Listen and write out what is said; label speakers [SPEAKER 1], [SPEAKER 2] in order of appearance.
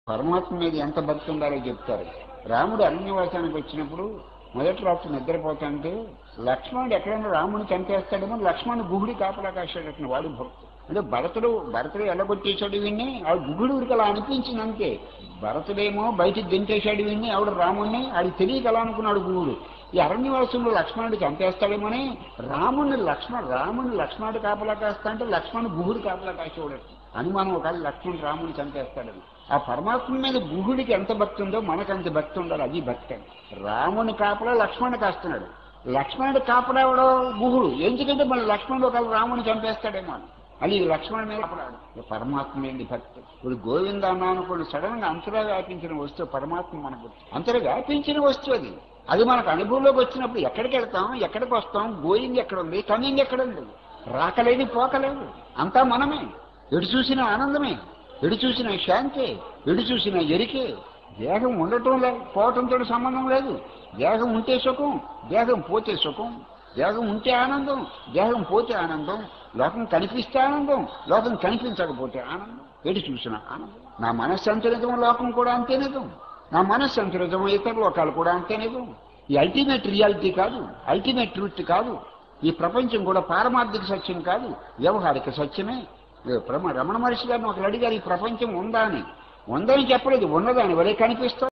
[SPEAKER 1] పరమాత్మ మీద ఎంత భక్తి ఉండాలో చెప్తారు రాముడు అరణ్యవాసానికి వచ్చినప్పుడు మొదటి రాత్రి నిద్రపోతుంటే లక్ష్మణుడు ఎక్కడైనా రాముని చంపేస్తాడేమో లక్ష్మణుడు గుహుడి కాపలా కాశాడట వాడు భక్తుడు అంటే భరతుడు భరతుడు ఎల్లగొట్టేశాడు వీడిని ఆ గుహుడు ఊరికి అలా అనిపించింది అంతే భరతుడేమో బయటికి దించేశాడు వీడిని ఆవిడ రాముణ్ణి అది తెలియక అలా అనుకున్నాడు గుహుడు ఈ అరణ్యవాసంలో లక్ష్మణుడు చంపేస్తాడేమోని రాముని లక్ష్మణ రాముని లక్ష్మణుడు కాపలా కాస్తా అంటే లక్ష్మణుడు గుహుడు కాపలా కాసేవాడు అనుమానం ఒకవేళ లక్ష్మణుడు రాముని చంపేస్తాడని ఆ పరమాత్మ మీద గుహుడికి ఎంత భక్తి ఉందో మనకు అంత భక్తి ఉండాలి అది భక్తి అని రాముని కాపలా లక్ష్మణుడు కాస్తున్నాడు లక్ష్మణుడు కాపలా ఎవడో గుహుడు ఎందుకంటే మన లక్ష్మణుడు ఒకవేళ రాముని చంపేస్తాడేమో అని అది లక్ష్మణుడు మీద కాపలాడు పరమాత్మ మీద భక్తి ఇప్పుడు గోవింద అన్నా అనుకోండి సడన్ గా అంతరా వ్యాపించిన వస్తువు పరమాత్మ మనకు అంతరా వ్యాపించిన వస్తువు అది అది మనకు అనుభవంలోకి వచ్చినప్పుడు ఎక్కడికి వెళ్తాం ఎక్కడికి వస్తాం గోయింగ్ ఎక్కడ ఉంది కమింగ్ ఎక్కడ ఉంది రాకలేదు పోకలేదు అంతా మనమే ఎటు చూసిన ఆనందమే ఎటు చూసిన శాంతే ఎటు చూసిన ఎరికే దేహం ఉండటం లేదు పోవటంతో సంబంధం లేదు దేహం ఉంటే సుఖం దేహం పోతే సుఖం దేహం ఉంటే ఆనందం దేహం పోతే ఆనందం లోకం కనిపిస్తే ఆనందం లోకం కనిపించకపోతే ఆనందం ఎటు చూసిన ఆనందం నా మనస్సు అంత నిజం లోకం కూడా అంతే నిజం నా మనస్సు అంత నిజం ఇతర లోకాలు కూడా అంతే నిజం ఈ అల్టిమేట్ రియాలిటీ కాదు అల్టిమేట్ ట్రూత్ కాదు ఈ ప్రపంచం కూడా పారమార్థిక సత్యం కాదు వ్యవహారిక సత్యమే ప్రమ రమణ మహర్షి గారిని ఒకరు అడిగారు ఈ ప్రపంచం ఉందా అని ఉందని చెప్పలేదు ఉన్నదాని వలే కనిపిస్తుంది